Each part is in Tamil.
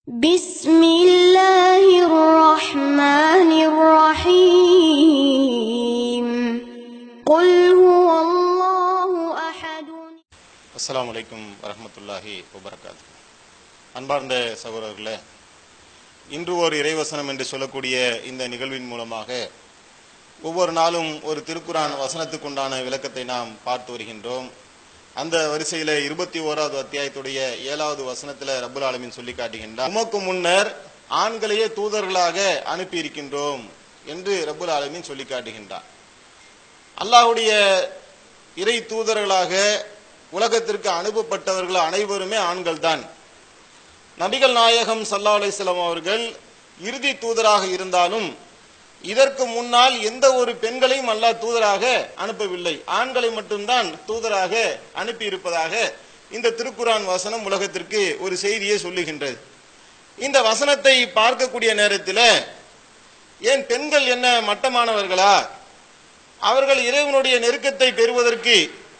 بسم الله الرحمن الرحيم قل هو الله أحد அஸ்ஸலாமு அலைக்கும் வரஹ்மத்துல்லாஹி வபரகாத்து அன்பார்ந்த சகோதரர்களே இன்று ஒரு இறைவசனம் என்று சொல்லக்கூடிய இந்த நிகழ்வின் மூலமாக ஒவ்வொரு நாளும் ஒரு திருக்குரான் வசனத்துக்குண்டான விளக்கத்தை நாம் பார்த்து வருகின்றோம் அந்த வரிசையில இருபத்தி ஓராவது அத்தியாயத்துடைய ஏழாவது வசனத்துல ரப்புல் ஆலமீன் சொல்லி காட்டுகின்றார் உமக்கு முன்னர் ஆண்களையே தூதர்களாக அனுப்பி இருக்கின்றோம் என்று ரப்புல் ஆலமீன் சொல்லி காட்டுகின்றார் அல்லாஹ்வுடைய இறை தூதர்களாக உலகத்திற்கு அனுப்பப்பட்டவர்கள் அனைவருமே ஆண்கள் தான் நபிகள் நாயகம் சல்லா அலிஸ்லாம் அவர்கள் இறுதி தூதராக இருந்தாலும் இதற்கு முன்னால் எந்த ஒரு பெண்களையும் அல்லாஹ் தூதராக அனுப்பவில்லை ஆண்களை மட்டும்தான் தூதராக அனுப்பி இருப்பதாக இந்த திருக்குரான் வசனம் உலகத்திற்கு ஒரு செய்தியை சொல்லுகின்றது இந்த வசனத்தை பார்க்கக்கூடிய நேரத்தில் ஏன் பெண்கள் என்ன மட்டமானவர்களா அவர்கள் இறைவனுடைய நெருக்கத்தை பெறுவதற்கு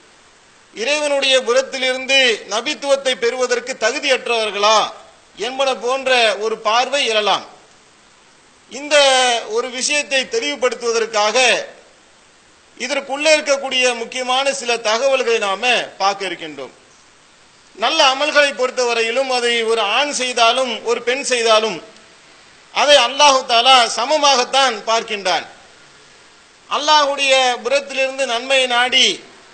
இறைவனுடைய புறத்திலிருந்து நபித்துவத்தை பெறுவதற்கு தகுதியற்றவர்களா என்பன போன்ற ஒரு பார்வை எழலாம் இந்த ஒரு விஷயத்தை தெளிவுபடுத்துவதற்காக இதற்குள்ளே இருக்கக்கூடிய முக்கியமான சில தகவல்களை நாம பார்க்க இருக்கின்றோம் நல்ல அமல்களை பொறுத்தவரையிலும் அதை ஒரு ஆண் செய்தாலும் ஒரு பெண் செய்தாலும் அதை அல்லாஹு தாலா சமமாகத்தான் பார்க்கின்றான் அல்லாஹுடைய புறத்திலிருந்து நன்மையை நாடி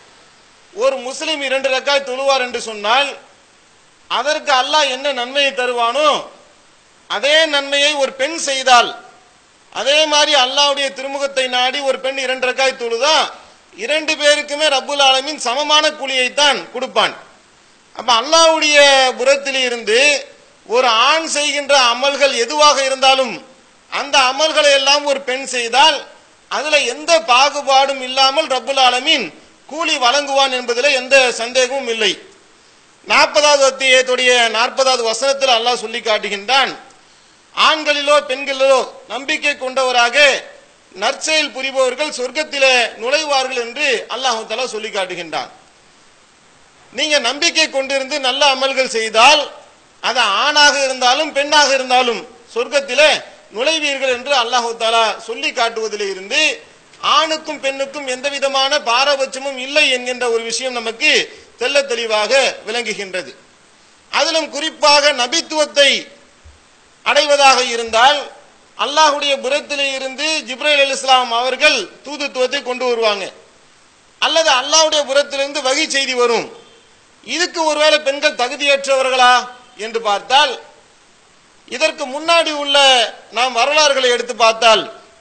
ஒரு முஸ்லிம் இரண்டு ரக்காய் தொழுவார் என்று சொன்னால் அதற்கு அல்லாஹ் என்ன நன்மையை தருவானோ அதே நன்மையை ஒரு பெண் செய்தால் அதே மாதிரி அல்லாஹ்வுடைய திருமுகத்தை நாடி ஒரு பெண் இரண்டு ரக்காய் தொழுதா இரண்டு பேருக்குமே ரப்புல் ஆலமீன் சமமான கூலியைத்தான் கொடுப்பான் அப்ப அல்லாஹ்வுடைய புறத்தில் இருந்து ஒரு ஆண் செய்கின்ற அமல்கள் எதுவாக இருந்தாலும் அந்த அமல்களை எல்லாம் ஒரு பெண் செய்தால் அதுல எந்த பாகுபாடும் இல்லாமல் ரப்புல் ஆலமீன் கூலி வழங்குவான் என்பதில் எந்த சந்தேகமும் இல்லை நாற்பதாவது அத்தியாயத்துடைய நாற்பதாவது வசனத்தில் அல்லாஹ் சொல்லி காட்டுகின்றான் ஆண்களிலோ பெண்களிலோ நம்பிக்கை கொண்டவராக நற்செயல் புரிபவர்கள் சொர்க்கத்திலே நுழைவார்கள் என்று அல்லாஹு தலா சொல்லி காட்டுகின்றான் நீங்க நம்பிக்கை கொண்டிருந்து நல்ல அமல்கள் செய்தால் அது ஆணாக இருந்தாலும் பெண்ணாக இருந்தாலும் சொர்க்கத்திலே நுழைவீர்கள் என்று அல்லாஹு தாலா சொல்லி காட்டுவதில் இருந்து ஆணுக்கும் பெண்ணுக்கும் எந்த விதமான பாரபட்சமும் இல்லை என்கின்ற ஒரு விஷயம் நமக்கு தெல்ல தெளிவாக விளங்குகின்றது அதிலும் குறிப்பாக நபித்துவத்தை அடைவதாக இருந்தால் அல்லாஹுடைய புறத்திலே இருந்து ஜிப்ரைல் அலி இஸ்லாம் அவர்கள் தூதுத்துவத்தை கொண்டு வருவாங்க அல்லது அல்லாஹுடைய புறத்திலிருந்து வகை செய்தி வரும் இதுக்கு ஒருவேளை பெண்கள் தகுதியற்றவர்களா என்று பார்த்தால் இதற்கு முன்னாடி உள்ள நாம் வரலாறுகளை எடுத்து பார்த்தால்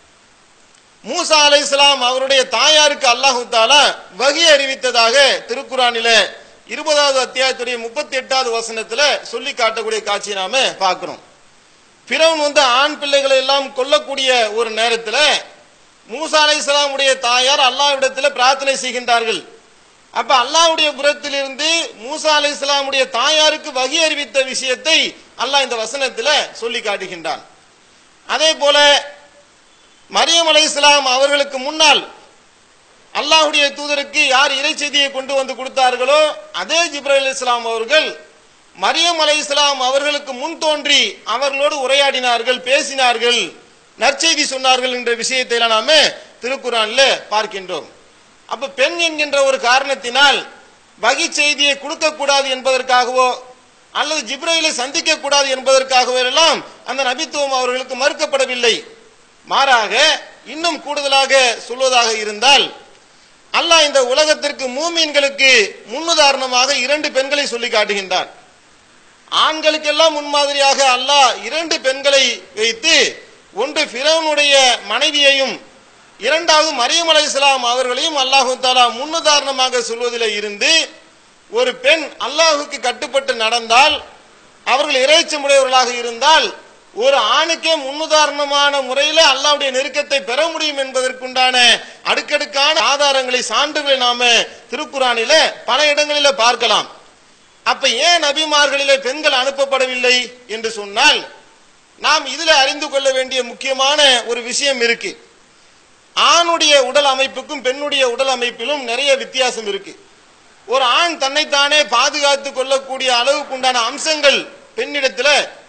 மூசா அலை இஸ்லாம் அவருடைய தாயாருக்கு அல்லாஹு தாலா வகி அறிவித்ததாக திருக்குறானில இருபதாவது அத்தியாயத்துடைய முப்பத்தி எட்டாவது வசனத்துல சொல்லி காட்டக்கூடிய காட்சியை நாம பார்க்கிறோம் பிறவன் வந்து ஆண் பிள்ளைகளை எல்லாம் கொல்லக்கூடிய ஒரு நேரத்தில் மூசா அலை இஸ்லாமுடைய தாயார் அல்லாஹ்விடத்தில் பிரார்த்தனை செய்கின்றார்கள் அப்ப அல்லாஹ்வுடைய புறத்திலிருந்து மூசா அலை இஸ்லாமுடைய தாயாருக்கு வகி அறிவித்த விஷயத்தை அல்லாஹ் இந்த வசனத்தில் சொல்லி காட்டுகின்றான் அதே போல மரியம் அலை இஸ்லாம் அவர்களுக்கு முன்னால் அல்லாஹுடைய தூதருக்கு யார் இறை செய்தியை கொண்டு வந்து கொடுத்தார்களோ அதே ஜிப்ரல் அலி இஸ்லாம் அவர்கள் மரியம் அலை இஸ்லாம் அவர்களுக்கு முன் தோன்றி அவர்களோடு உரையாடினார்கள் பேசினார்கள் நற்செய்தி சொன்னார்கள் என்ற விஷயத்தை எல்லாம் நாம திருக்குறான்ல பார்க்கின்றோம் அப்ப பெண் என்கின்ற ஒரு காரணத்தினால் வகி செய்தியை கொடுக்க கூடாது என்பதற்காகவோ அல்லது ஜிப்ரைலை சந்திக்க கூடாது என்பதற்காகவோ எல்லாம் அந்த நபித்துவம் அவர்களுக்கு மறுக்கப்படவில்லை மாறாக இன்னும் கூடுதலாக சொல்வதாக இருந்தால் அல்லாஹ் இந்த உலகத்திற்கு மூமீன்களுக்கு முன்னுதாரணமாக இரண்டு பெண்களை சொல்லி காட்டுகின்றார் ஆண்களுக்கெல்லாம் முன்மாதிரியாக அல்லாஹ் இரண்டு பெண்களை வைத்து ஒன்று பிறவனுடைய மனைவியையும் இரண்டாவது மரியம் அலை இஸ்லாம் அவர்களையும் அல்லாஹு தாலா முன்னுதாரணமாக சொல்வதில் இருந்து ஒரு பெண் அல்லாஹுக்கு கட்டுப்பட்டு நடந்தால் அவர்கள் இறைச்சமுடையவர்களாக இருந்தால் ஒரு ஆணுக்கே முன்னுதாரணமான முறையில் அல்லாவுடைய நெருக்கத்தை பெற முடியும் என்பதற்குண்டான அடுக்கடுக்கான ஆதாரங்களை சான்றுகளை நாம திருக்குறானில பல இடங்களில பார்க்கலாம் அப்ப ஏன் நபிமார்களிலே பெண்கள் அனுப்பப்படவில்லை என்று சொன்னால் நாம் இதுல அறிந்து கொள்ள வேண்டிய முக்கியமான ஒரு விஷயம் இருக்கு ஆணுடைய உடல் அமைப்புக்கும் பெண்ணுடைய உடல் அமைப்பிலும் நிறைய வித்தியாசம் இருக்கு ஒரு ஆண் தன்னைத்தானே பாதுகாத்துக் கொள்ளக்கூடிய அளவுக்குண்டான அம்சங்கள் பெண்ணிடத்துல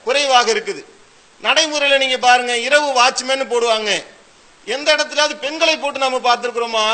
குறைவாக இருக்குது நடைமுறையில நீங்க பாருங்க இரவு வாட்ச்மேன் போடுவாங்க எந்த இடத்துலயாவது பெண்களை போட்டு நம்ம பார்த்திருக்கிறோமா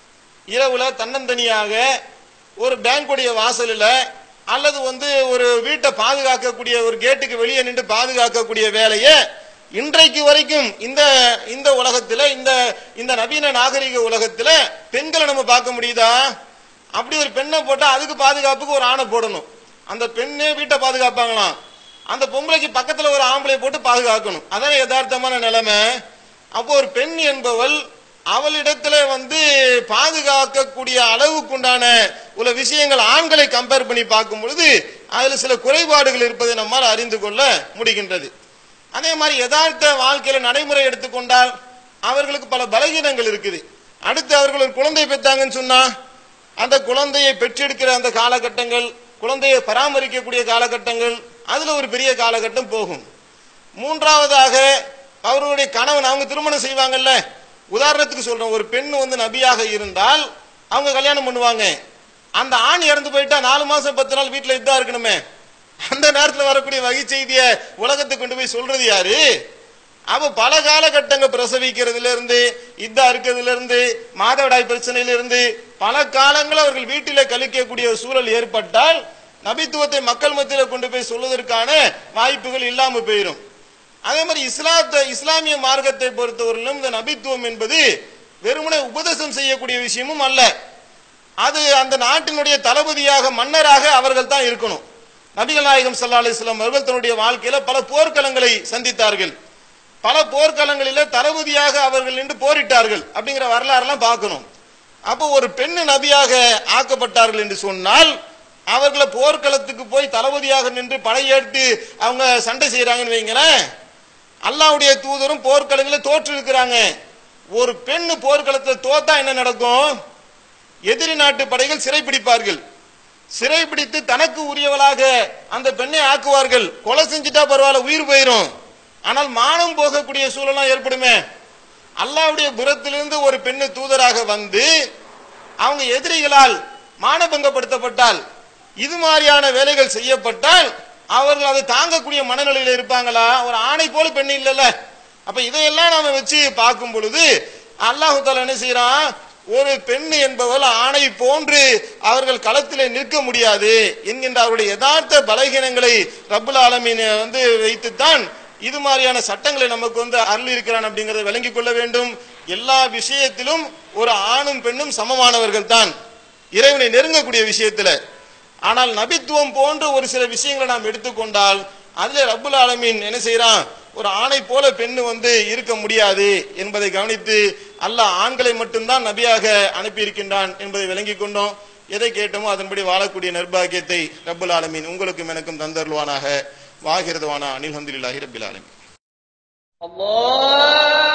இரவுல தன்னந்தனியாக ஒரு பேங்குடைய வாசலில் அல்லது வந்து ஒரு வீட்டை பாதுகாக்கக்கூடிய ஒரு கேட்டுக்கு வெளியே நின்று பாதுகாக்கக்கூடிய வேலையை இன்றைக்கு வரைக்கும் இந்த இந்த உலகத்துல இந்த இந்த நவீன நாகரிக உலகத்துல பெண்களை நம்ம பார்க்க முடியுதா அப்படி ஒரு பெண்ணை போட்டா அதுக்கு பாதுகாப்புக்கு ஒரு ஆணை போடணும் அந்த பெண்ணே வீட்டை பாதுகாப்பாங்களாம் அந்த பொம்பளைக்கு பக்கத்துல ஒரு ஆம்பளை போட்டு பாதுகாக்கணும் அதான் யதார்த்தமான நிலைமை அப்போ ஒரு பெண் என்பவள் அவளிடத்துல வந்து பாதுகாக்கக்கூடிய அளவுக்குண்டான உள்ள விஷயங்கள் ஆண்களை கம்பேர் பண்ணி பார்க்கும் பொழுது அதுல சில குறைபாடுகள் இருப்பதை நம்மால் அறிந்து கொள்ள முடிகின்றது அதே மாதிரி யதார்த்த வாழ்க்கையில நடைமுறை எடுத்துக்கொண்டால் அவர்களுக்கு பல பலகீனங்கள் இருக்குது அடுத்து அவர்கள் ஒரு குழந்தை பெற்றாங்கன்னு சொன்னா அந்த குழந்தையை பெற்றெடுக்கிற அந்த காலகட்டங்கள் குழந்தையை பராமரிக்கக்கூடிய காலகட்டங்கள் அதுல ஒரு பெரிய காலகட்டம் போகும் மூன்றாவதாக அவர்களுடைய கணவன் அவங்க திருமணம் செய்வாங்கல்ல உதாரணத்துக்கு சொல்றேன் ஒரு பெண் வந்து நபியாக இருந்தால் அவங்க கல்யாணம் பண்ணுவாங்க அந்த ஆண் இறந்து போயிட்டா நாலு மாசம் பத்து நாள் வீட்டுல இதா இருக்கணுமே அந்த நேரத்துல வரக்கூடிய வகை செய்திய உலகத்துக்கு கொண்டு போய் சொல்றது யாரு அவ பல காலகட்டங்க பிரசவிக்கிறதுல இருந்து இதா இருக்கிறதுல இருந்து மாதவிடாய் பிரச்சனையில இருந்து பல காலங்கள் அவர்கள் வீட்டிலே கழிக்கக்கூடிய ஒரு சூழல் ஏற்பட்டால் நபித்துவத்தை மக்கள் மத்தியில கொண்டு போய் சொல்வதற்கான வாய்ப்புகள் இல்லாம போயிடும் அதே மாதிரி இஸ்லாத்தை இஸ்லாமிய மார்க்கத்தை பொறுத்தவரையிலும் இந்த நபித்துவம் என்பது வெறுமனே உபதேசம் செய்யக்கூடிய விஷயமும் அல்ல அது அந்த நாட்டினுடைய தளபதியாக மன்னராக அவர்கள் தான் இருக்கணும் நபிகள் நாயகம் சல்லா அலிஸ்லாம் அவர்கள் தன்னுடைய வாழ்க்கையில பல போர்க்களங்களை சந்தித்தார்கள் பல போர்க்களங்களில தளபதியாக அவர்கள் நின்று போரிட்டார்கள் அப்படிங்கிற வரலாறுலாம் பார்க்கணும் அப்போ ஒரு பெண் நபியாக ஆக்கப்பட்டார்கள் என்று சொன்னால் அவர்களை போர்க்களத்துக்கு போய் தளபதியாக நின்று படையெடுத்து அவங்க சண்டை செய்யறாங்கன்னு வைங்களேன் அல்லாவுடைய தூதரும் போர்க்களங்களில் தோற்று இருக்கிறாங்க ஒரு பெண் போர்க்களத்தில் தோத்தா என்ன நடக்கும் எதிரி நாட்டு படைகள் சிறைப்பிடிப்பார்கள் சிறைப்பிடித்து தனக்கு உரியவளாக அந்த பெண்ணை ஆக்குவார்கள் கொலை செஞ்சுட்டா பரவாயில்ல உயிர் போயிரும் ஆனால் மானம் போகக்கூடிய சூழலாம் ஏற்படுமே அல்லாவுடைய புறத்திலிருந்து ஒரு பெண்ணு தூதராக வந்து அவங்க எதிரிகளால் மானபங்கப்படுத்தப்பட்டால் இது மாதிரியான வேலைகள் செய்யப்பட்டால் அவர்கள் அதை தாங்கக்கூடிய மனநிலையில இருப்பாங்களா ஒரு ஆணை போல பெண் இல்லைல்ல அப்ப இதையெல்லாம் நாம வச்சு பார்க்கும் பொழுது அல்லாஹு தாலா என்ன செய்யறான் ஒரு பெண் என்பவள் ஆணை போன்று அவர்கள் களத்திலே நிற்க முடியாது என்கின்ற அவருடைய யதார்த்த பலகீனங்களை ரப்புல் ஆலமீன் வந்து வைத்துத்தான் இது மாதிரியான சட்டங்களை நமக்கு வந்து அருள் இருக்கிறான் அப்படிங்கறத விளங்கிக் கொள்ள வேண்டும் எல்லா விஷயத்திலும் ஒரு ஆணும் பெண்ணும் சமமானவர்கள் தான் இறைவனை நெருங்கக்கூடிய விஷயத்துல ஆனால் நபித்துவம் போன்ற ஒரு சில விஷயங்களை நாம் எடுத்துக்கொண்டால் அதுல ரப்புல் ஆலமீன் என்ன செய்யறான் ஒரு ஆணை போல பெண்ணு வந்து இருக்க முடியாது என்பதை கவனித்து அல்லாஹ் ஆண்களை மட்டும்தான் நபியாக அனுப்பியிருக்கின்றான் என்பதை விளங்கிக் கொண்டோம் எதை கேட்டோமோ அதன்படி வாழக்கூடிய நிர்பாகியத்தை ரப்புல் ஆலமீன் உங்களுக்கும் எனக்கும் தந்தருள்வானாக வாகிறதுவானா அனில் ஹந்தில்லாஹி ரபில் ஆலமீன் الله